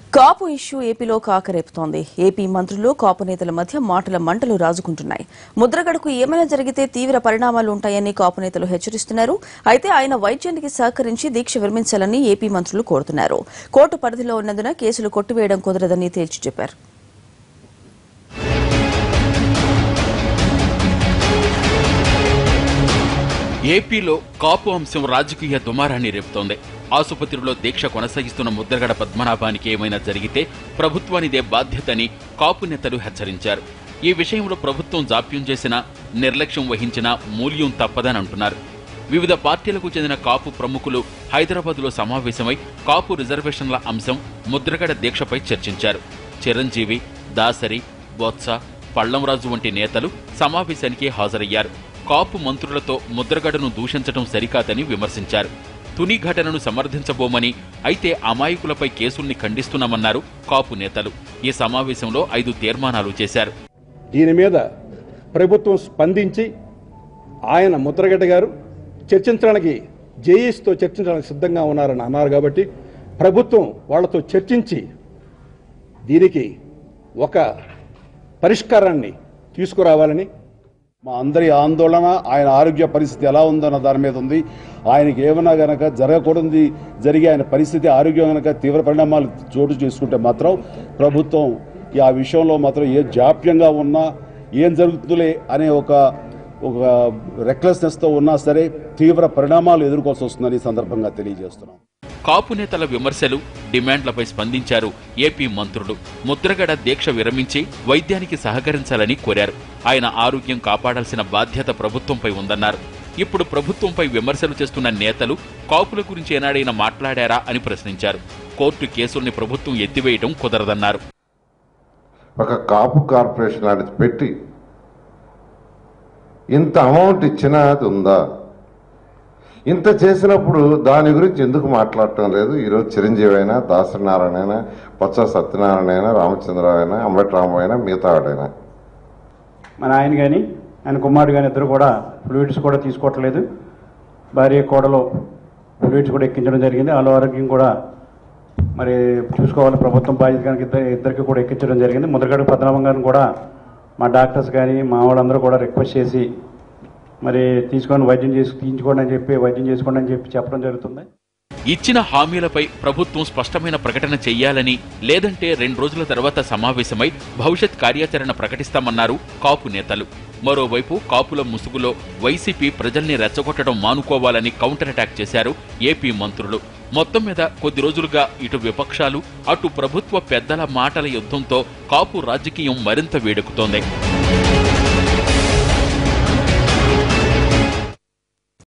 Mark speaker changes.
Speaker 1: కాపు issue ఏపీలో కాకరేపుతోంది AP మంత్రులు కాపు నేతల మధ్య మాటల మంటలు రాజుకుంటున్నాయి ముద్రగడకు ఏమైనా జరిగితే తీవ్ర పరిణామాలు ఉంటాయని కాపు నేతలు హెచ్చరిస్తున్నారు అయితే ఆయన వైద్యానికి సహకరించి దీక్ష విరమించాలని ఏపీ మంత్రులు కోరుతున్నారు కోర్టు పరిధిలో ఉన్నందున కేసులు కొట్టివేయడం కుదరదని తేల్చి చెప్పారు
Speaker 2: ఏపీలో కాపు అంశం రాజకీయ దుమారాన్ని రేపుతోంది ఆసుపత్రిలో దీక్ష కొనసాగిస్తున్న ముద్రగడ పద్మనాభానికి ఏమైనా జరిగితే ప్రభుత్వానిదే బాధ్యతని కాపు నేతలు హెచ్చరించారు ఈ విషయంలో ప్రభుత్వం జాప్యం చేసినా నిర్లక్ష్యం వహించినా మూల్యం తప్పదని అంటున్నారు వివిధ పార్టీలకు చెందిన కాపు ప్రముఖులు హైదరాబాద్లో సమావేశమై కాపు రిజర్వేషన్ల అంశం ముద్రగడ దీక్షపై చర్చించారు చిరంజీవి దాసరి బొత్స పళ్లంరాజు వంటి నేతలు సమావేశానికి హాజరయ్యారు కాపు మంత్రులతో ముద్రగడను దూషించడం సరికాదని విమర్శించారు తుని ఘటనను సమర్థించబోమని అయితే అమాయకులపై కేసుల్ని ఖండిస్తున్నామన్నారు కాపు నేతలు ఈ సమావేశంలో ఐదు తీర్మానాలు చేశారు
Speaker 3: దీని మీద ప్రభుత్వం స్పందించి ఆయన ముద్రగడ్డ గారు చర్చించడానికి జేఈస్తో చర్చించడానికి సిద్ధంగా ఉన్నారని అన్నారు కాబట్టి ప్రభుత్వం వాళ్ళతో చర్చించి దీనికి ఒక పరిష్కారాన్ని తీసుకురావాలని
Speaker 4: మా అందరి ఆందోళన ఆయన ఆరోగ్య పరిస్థితి ఎలా ఉందన్న దాని మీద ఉంది ఆయనకి ఏమైనా గనక జరగకూడదు జరిగే ఆయన పరిస్థితి ఆరోగ్యం గనక తీవ్ర పరిణామాలు చోటు చేసుకుంటే మాత్రం ప్రభుత్వం ఈ ఆ విషయంలో మాత్రం ఏ జాప్యంగా ఉన్నా ఏం జరుగుతుందిలే అనే ఒక ఒక రెక్లెస్నెస్తో ఉన్నా సరే తీవ్ర పరిణామాలు ఎదుర్కోవాల్సి వస్తుందని ఈ సందర్భంగా తెలియజేస్తున్నాం
Speaker 2: కాపు నేతల విమర్శలు డిమాండ్లపై స్పందించారు ఏపీ మంత్రులు ముద్రగడ దీక్ష విరమించి వైద్యానికి సహకరించాలని కోరారు ఆయన ఆరోగ్యం కాపాడాల్సిన బాధ్యత ప్రభుత్వంపై ఉందన్నారు ఇప్పుడు ప్రభుత్వంపై విమర్శలు చేస్తున్న నేతలు కాపుల గురించి ఏనాడైనా మాట్లాడారా అని ప్రశ్నించారు కోర్టు కేసుల్ని ప్రభుత్వం ఎత్తివేయడం కుదరదన్నారు
Speaker 5: ఒక కాపు కార్పొరేషన్ లాంటిది పెట్టి ఇంత అమౌంట్ ఇచ్చినా అది ఉందా ఇంత చేసినప్పుడు దాని గురించి ఎందుకు మాట్లాడటం లేదు ఈరోజు చిరంజీవి అయినా దాసనారాయణ అయినా బొత్స సత్యనారాయణ అయినా రామచంద్రరావు అయినా అంబటిరామ అయినా మిగతా వాడైనా
Speaker 6: మన ఆయన కానీ ఆయన కుమారుడు కానీ ఇద్దరు కూడా ఫ్లూయిడ్స్ కూడా తీసుకోవట్లేదు భార్య కోడలో ఫ్లూయిడ్స్ కూడా ఎక్కించడం జరిగింది వాళ్ళ ఆరోగ్యం కూడా మరి చూసుకోవాలి ప్రభుత్వం బాధ్యత కనుక ఇద్దరు ఇద్దరికి కూడా ఎక్కించడం జరిగింది ముద్రగడ పద్మనాభం గారిని కూడా మా డాక్టర్స్ కానీ మా వాళ్ళందరూ కూడా రిక్వెస్ట్ చేసి మరి తీసుకొని వైద్యం చేసి తీయించుకోండి అని చెప్పి వైద్యం చేసుకోండి అని చెప్పి చెప్పడం జరుగుతుంది
Speaker 2: ఇచ్చిన హామీలపై ప్రభుత్వం స్పష్టమైన ప్రకటన చెయ్యాలని లేదంటే రెండు రోజుల తర్వాత సమావేశమై భవిష్యత్ కార్యాచరణ ప్రకటిస్తామన్నారు కాపు నేతలు మరోవైపు కాపుల ముసుగులో వైసీపీ ప్రజల్ని రెచ్చగొట్టడం మానుకోవాలని కౌంటర్ అటాక్ చేశారు ఏపీ మంత్రులు మొత్తం మీద కొద్ది రోజులుగా ఇటు విపక్షాలు అటు ప్రభుత్వ పెద్దల మాటల యుద్ధంతో కాపు రాజకీయం మరింత వేడెక్కుతోంది